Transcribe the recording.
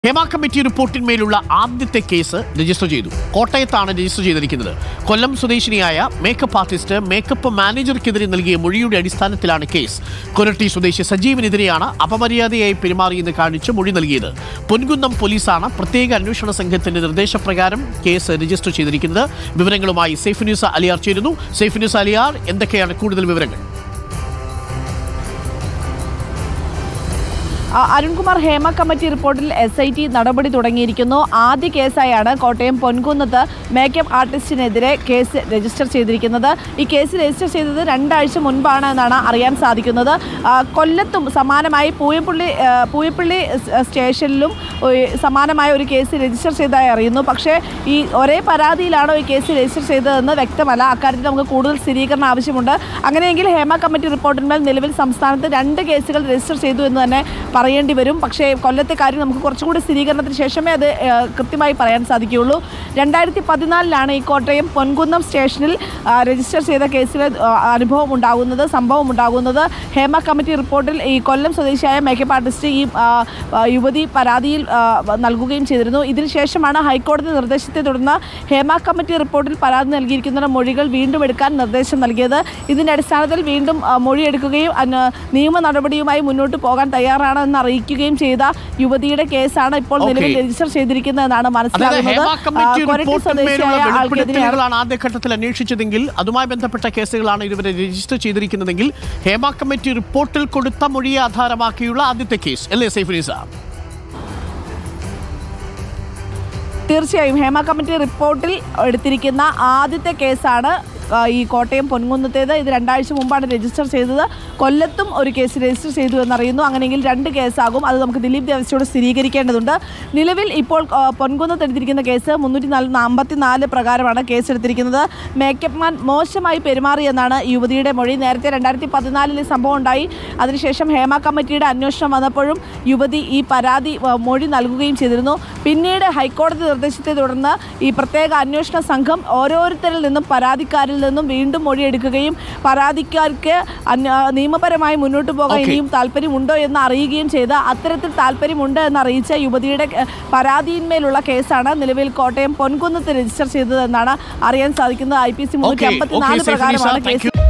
Hema committee റിപ്പോർട്ടിന്മേലുള്ള ആദ്യത്തെ case register ചെയ്തു കോട്ടയത്താണ് register ചെയ്തിരിക്കുന്നത് കൊല്ലം സ്വദേശിനിയായ മേക്കപ്പ് ആർട്ടിസ്റ്റ് മേക്കപ്പ് മാനേജർക്കെതിരെ നൽകിയ മൊഴിയുടെ അടിസ്ഥാനത്തിലാണ് കേസ് കൊരട്ടി സ്വദേശി സജീവിനെതിരെയാണ് അപമര്യാദയായി പെരുമാറിയെന്ന് കാണിച്ച് മൊഴി നൽകിയത് പൊൻകുന്നം പോലീസാണ് പ്രത്യേക അന്വേഷണ സംഘത്തിന്റെ നിർദ്ദേശപ്രകാരം കേസ് രജിസ്റ്റർ ചെയ്തിരിക്കുന്നത് വിവരങ്ങളുമായി സേഫ് ന്യൂസ് അലിയാർ ചേരുന്നു സേഫ് ന്യൂസ് അലിയാർ എന്തൊക്കെയാണ് കൂടുതൽ വിവരങ്ങൾ ആ, അരുൺകുമാർ ഹേമ കമ്മിറ്റി റിപ്പോർട്ടിൽ എസ് ഐ ടി നടപടി തുടങ്ങിയിരിക്കുന്നു ആദ്യ കേസായാണ് കോട്ടയം പൊൻകുന്നത്ത് മേക്കപ്പ് ആർട്ടിസ്റ്റിനെതിരെ കേസ് രജിസ്റ്റർ ചെയ്തിരിക്കുന്നത് ഈ കേസ് രജിസ്റ്റർ ചെയ്തത് രണ്ടാഴ്ച മുൻപാണ് എന്നാണ് അറിയാൻ സാധിക്കുന്നത് ആ, കൊല്ലത്തും സമാനമായി പൂയപ്പള്ളി ആ, പൂയപ്പള്ളി സ് സ്റ്റേഷനിലും ഒരു സമാനമായ ഒരു കേസ് രജിസ്റ്റർ ചെയ്തതായി അറിയുന്നു പക്ഷേ ഈ ഒരേ പരാതിയിലാണോ ഈ കേസ് രജിസ്റ്റർ ചെയ്തതെന്ന് വ്യക്തമല്ല അക്കാര്യത്തിൽ നമുക്ക് കൂടുതൽ സ്ഥിരീകരണം ആവശ്യമുണ്ട് അങ്ങനെയെങ്കിൽ ഹേമ കമ്മിറ്റി റിപ്പോർട്ടിന്മേൽ നിലവിൽ സംസ്ഥാനത്ത് രണ്ട് കേസുകൾ രജിസ്റ്റർ ചെയ്തു എന്ന് തന്നെ പറയേണ്ടി വരും പക്ഷേ കൊല്ലത്തെ കാര്യം നമുക്ക് കുറച്ചുകൂടി സ്ഥിരീകരണത്തിന് ശേഷമേ അത് ഏഹ്, കൃത്യമായി പറയാൻ സാധിക്കുകയുള്ളൂ രണ്ടായിരത്തി പതിനാലിലാണ് ഈ കോട്ടയം പൊൻകുന്നം സ്റ്റേഷനിൽ ആ, രജിസ്റ്റർ ചെയ്ത കേസിൽ ആ, അനുഭവം ഉണ്ടാകുന്നത് സംഭവം ഉണ്ടാകുന്നത് ഹേമ കമ്മിറ്റി റിപ്പോർട്ടിൽ ഈ കൊല്ലം സ്വദേശിയായ മേക്കപ്പ് ആർട്ടിസ്റ്റ് ഈ ആ, ആ, യുവതി പരാതിയിൽ ആ, നൽകുകയും ചെയ്തിരുന്നു ഇതിനുശേഷമാണ് ഹൈക്കോടതി നിർദ്ദേശത്തെ തുടർന്ന് ഹേമ കമ്മിറ്റി റിപ്പോർട്ടിൽ പരാതി നൽകിയിരിക്കുന്ന മൊഴികൾ വീണ്ടും എടുക്കാൻ നിർദ്ദേശം നൽകിയത് ഇതിന്റെ അടിസ്ഥാനത്തിൽ വീണ്ടും ആ, മൊഴിയെടുക്കുകയും അന് നിയമ നടപടിയുമായി മുന്നോട്ട് പോകാൻ തയ്യാറാണെന്ന് അറിയിക്കുകയും ചെയ്ത യുവതിയുടെ കേസാണ് ഇപ്പോൾ നിലവിൽ Okay. രജിസ്റ്റർ ചെയ്തിരിക്കുന്നതെന്നാണ് അതായത് ഹേമ മനസ്സിലാകുന്നത് കമ്മിറ്റി ആ, കൊരട്ടി റിപ്പോർട്ടിന്മേലുള്ള സ്വദേശിയായ ആൾക്കെതിരെയാണ് വെളിപ്പെടുത്തലുകളാണ് ആദ്യഘട്ടത്തിൽ അന്വേഷിച്ചതെങ്കിൽ അതുമായി ബന്ധപ്പെട്ട കേസുകളാണ് ഇതുവരെ രജിസ്റ്റർ ചെയ്തിരിക്കുന്നതെങ്കിൽ ഹേമ കമ്മിറ്റി റിപ്പോർട്ടിൽ കൊടുത്ത മൊഴിയെ ആധാരമാക്കിയുള്ള ആദ്യത്തെ കേസ് അല്ലേ സൈഫ് നിസ തീർച്ചയായും ഹേമ കമ്മിറ്റി റിപ്പോർട്ടിൽ എടുത്തിരിക്കുന്ന ആദ്യത്തെ കേസാണ് ആ, ഈ കോട്ടയം പൊൻകുന്നത്തേത് ഇത് രണ്ടാഴ്ച മുമ്പാണ് രജിസ്റ്റർ ചെയ്തത് കൊല്ലത്തും ഒരു കേസ് രജിസ്റ്റർ ചെയ്തു എന്നറിയുന്നു അങ്ങനെയെങ്കിൽ രണ്ട് കേസാകും അത് നമുക്ക് ദിലീപ് ദേവസ്യോട് സ്ഥിരീകരിക്കേണ്ടതുണ്ട് നിലവിൽ ഇപ്പോൾ ആ, പൊൻകുന്നത്ത് എടുത്തിരിക്കുന്ന കേസ് മുന്നൂറ്റി നാല് അമ്പത്തി നാല് പ്രകാരമാണ് കേസ് എടുത്തിരിക്കുന്നത് മേക്കപ്പ് മാൻ മോശമായി പെരുമാറിയെന്നാണ് യുവതിയുടെ മൊഴി നേരത്തെ രണ്ടായിരത്തി പതിനാലിൽ സംഭവം ഉണ്ടായി അതിനുശേഷം ഹേമ കമ്മിറ്റിയുടെ അന്വേഷണം വന്നപ്പോഴും യുവതി ഈ പരാതി ആ, മൊഴി നൽകുകയും ചെയ്തിരുന്നു പിന്നീട് ഹൈക്കോടതി നിർദ്ദേശത്തെ തുടർന്ന് ഈ പ്രത്യേക അന്വേഷണ സംഘം ഓരോരുത്തരിൽ നിന്നും പരാതിക്കാരിൽ നിന്നും വീണ്ടും മൊഴിയെടുക്കുകയും പരാതിക്കാർക്ക് അന്വ- നിയമപരമായി മുന്നോട്ട് പോകാൻ Okay. ഇനിയും താല്പര്യമുണ്ടോ എന്ന് അറിയുകയും ചെയ്ത് അത്തരത്തിൽ താല്പര്യമുണ്ട് എന്ന് അറിയിച്ച യുവതിയുടെ ഏഹ്, പരാതിയിന്മേലുള്ള കേസാണ് നിലവിൽ കോട്ടയം പൊൻകുന്നത്ത് രജിസ്റ്റർ ചെയ്തതെന്നാണ് അറിയാൻ സാധിക്കുന്നത് ഐ പി സി മുന്നൂറ്റി ഓക്കെ അമ്പത്തി ഓക്കെ നാല് സൈഫ് നിസ പ്രകാരമാണ് താങ്ക് കേസ് യു